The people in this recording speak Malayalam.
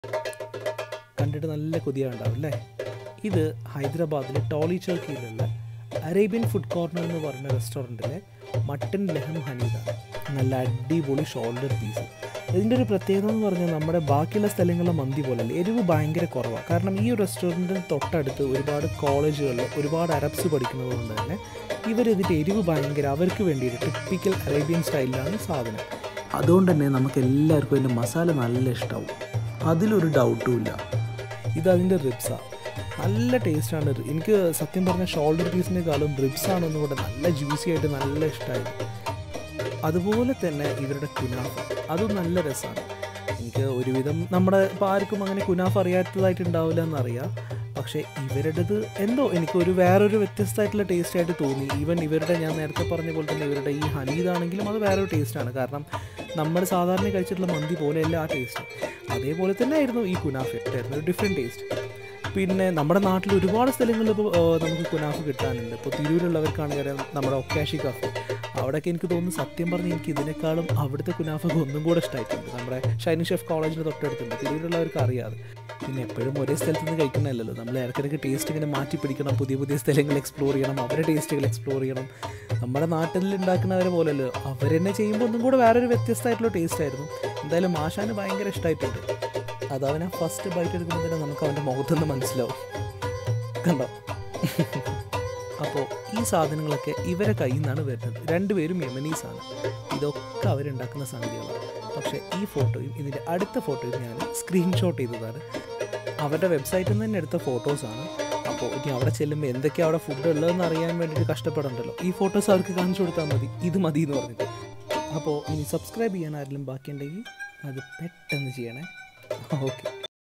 കണ്ടിട്ട് നല്ല കൊതിയുണ്ടാവും അല്ലേ ഇത് ഹൈദരാബാദിലെ ടോളി ചൗക്കിയിലുള്ള അറേബ്യൻ ഫുഡ് കോർണർ എന്ന് പറഞ്ഞ റെസ്റ്റോറൻറ്റിലെ മട്ടൻ ലഹം ഹനീതാണ് നല്ല അടിപൊളി ഷോൾഡർ പീസ് ഇതിൻ്റെ ഒരു പ്രത്യേകത എന്ന് പറഞ്ഞാൽ നമ്മുടെ ബാക്കിയുള്ള സ്ഥലങ്ങളിലെ മന്തി പോലല്ല എരിവ് ഭയങ്കര കുറവാണ് കാരണം ഈ ഒരു റെസ്റ്റോറൻറ്റിന് തൊട്ടടുത്ത് ഒരുപാട് കോളേജുകളിൽ ഒരുപാട് അറബ്സ് പഠിക്കുന്നത് കൊണ്ട് തന്നെ ഇവരിതിൻ്റെ എരിവ് ഭയങ്കര അവർക്ക് വേണ്ടിയിട്ട് ടിപ്പിക്കൽ അറേബ്യൻ സ്റ്റൈലിലാണ് ഈ സാധനം അതുകൊണ്ട് തന്നെ നമുക്ക് എല്ലാവർക്കും അതിൻ്റെ മസാല നല്ല ഇഷ്ടമാവും അതിലൊരു ഡൗട്ടും ഇല്ല ഇത് അതിൻ്റെ റിബ്സാണ് നല്ല ടേസ്റ്റാണ് എനിക്ക് സത്യം പറഞ്ഞ ഷോൾഡർ പീസിനേക്കാളും റിബ്സാണ് ഒന്നുകൂടെ നല്ല ജ്യൂസി ആയിട്ട് നല്ല ഇഷ്ടമായത് അതുപോലെ തന്നെ ഇവരുടെ കുനാഫ അതും നല്ല രസമാണ് എനിക്ക് ഒരുവിധം നമ്മുടെ ഇപ്പോൾ ആർക്കും അങ്ങനെ കുനാഫ അറിയാത്തതായിട്ട് ഉണ്ടാവില്ല എന്നറിയാം പക്ഷേ ഇവരുടേത് എന്തോ എനിക്ക് ഒരു വേറൊരു വ്യത്യസ്തമായിട്ടുള്ള ടേസ്റ്റ് ആയിട്ട് തോന്നി ഈവൻ ഇവരുടെ ഞാൻ നേരത്തെ പറഞ്ഞ പോലെ തന്നെ ഇവരുടെ ഈ ഹനീതാണെങ്കിലും അത് വേറൊരു ടേസ്റ്റാണ് കാരണം നമ്മൾ സാധാരണ കഴിച്ചിട്ടുള്ള മന്തി പോലെയല്ല ആ ടേസ്റ്റ് അതേപോലെ തന്നെ ആയിരുന്നു ഈ കുനാഫ ആയിരുന്നു ഒരു ഡിഫറെൻറ്റ് ടേസ്റ്റ് പിന്നെ നമ്മുടെ നാട്ടിൽ ഒരുപാട് സ്ഥലങ്ങളിൽ ഇപ്പോൾ നമുക്ക് കുനാഫ് കിട്ടാനുണ്ട് ഇപ്പോൾ തിരൂരുള്ളവർക്കാണെങ്കിൽ അറിയാം നമ്മുടെ ഒക്കാഷി കഫേ അവിടെയൊക്കെ എനിക്ക് തോന്നുന്നു സത്യം പറഞ്ഞ് എനിക്ക് ഇതിനേക്കാളും അവിടുത്തെ കുനാഫൊക്കെ ഒന്നും കൂടെ ഇഷ്ടമായിട്ടുണ്ട് നമ്മുടെ ഷൈനി ഷെഫ് കോളേജിൻ്റെ തൊട്ടടുത്തുണ്ട് തിരൂരുള്ളവർക്ക് അറിയാതെ പിന്നെ എപ്പോഴും ഒരേ സ്ഥലത്ത് നിന്ന് കഴിക്കുന്നതല്ലല്ലോ നമ്മൾ ഇടയ്ക്കിടയ്ക്ക് ടേസ്റ്റ് ഇങ്ങനെ മാറ്റി പിടിക്കണം പുതിയ പുതിയ സ്ഥലങ്ങൾ എക്സ്പ്ലോർ ചെയ്യണം അവരുടെ ടേസ്റ്റുകൾ എക്സ്പ്ലോർ ചെയ്യണം നമ്മുടെ നാട്ടിൽ ഉണ്ടാക്കുന്നവരെ പോലല്ലോ അവരെന്നെ ചെയ്യുമ്പോൾ ഒന്നും കൂടെ വേറൊരു വ്യത്യസ്തമായിട്ടുള്ള ടേസ്റ്റ് ആയിരുന്നു എന്തായാലും ആശാന് ഭയങ്കര ഇഷ്ടമായിട്ടുണ്ട് അത് അവൻ ആ ഫസ്റ്റ് ബൈറ്റ് എടുക്കുമ്പോൾ തന്നെ നമുക്ക് അവൻ്റെ മുഖത്തുനിന്ന് മനസ്സിലാവും കണ്ടോ അപ്പോൾ ഈ സാധനങ്ങളൊക്കെ ഇവരെ കയ്യിൽ നിന്നാണ് വരുന്നത് രണ്ടുപേരും യമനീസാണ് ഇതൊക്കെ അവരുണ്ടാക്കുന്ന സംഗതികളാണ് പക്ഷേ ഈ ഫോട്ടോയും ഇതിൻ്റെ അടുത്ത ഫോട്ടോയും ഞാൻ സ്ക്രീൻഷോട്ട് ചെയ്തതാണ് അവരുടെ വെബ്സൈറ്റിൽ നിന്ന് തന്നെ എടുത്ത ഫോട്ടോസാണ് അപ്പോൾ ഇനി അവിടെ ചെല്ലുമ്പോൾ എന്തൊക്കെയാണ് അവിടെ ഫുഡ് ഉള്ളതെന്ന് അറിയാൻ വേണ്ടിയിട്ട് കഷ്ടപ്പെടണ്ടല്ലോ ഈ ഫോട്ടോസ് അവർക്ക് കാണിച്ചു കൊടുത്താൽ മതി ഇത് മതി എന്ന് പറഞ്ഞിട്ട് അപ്പോൾ ഇനി സബ്സ്ക്രൈബ് ചെയ്യാൻ ആരെങ്കിലും ബാക്കിയുണ്ടെങ്കിൽ അത് പെട്ടെന്ന് ചെയ്യണേ ഓക്കെ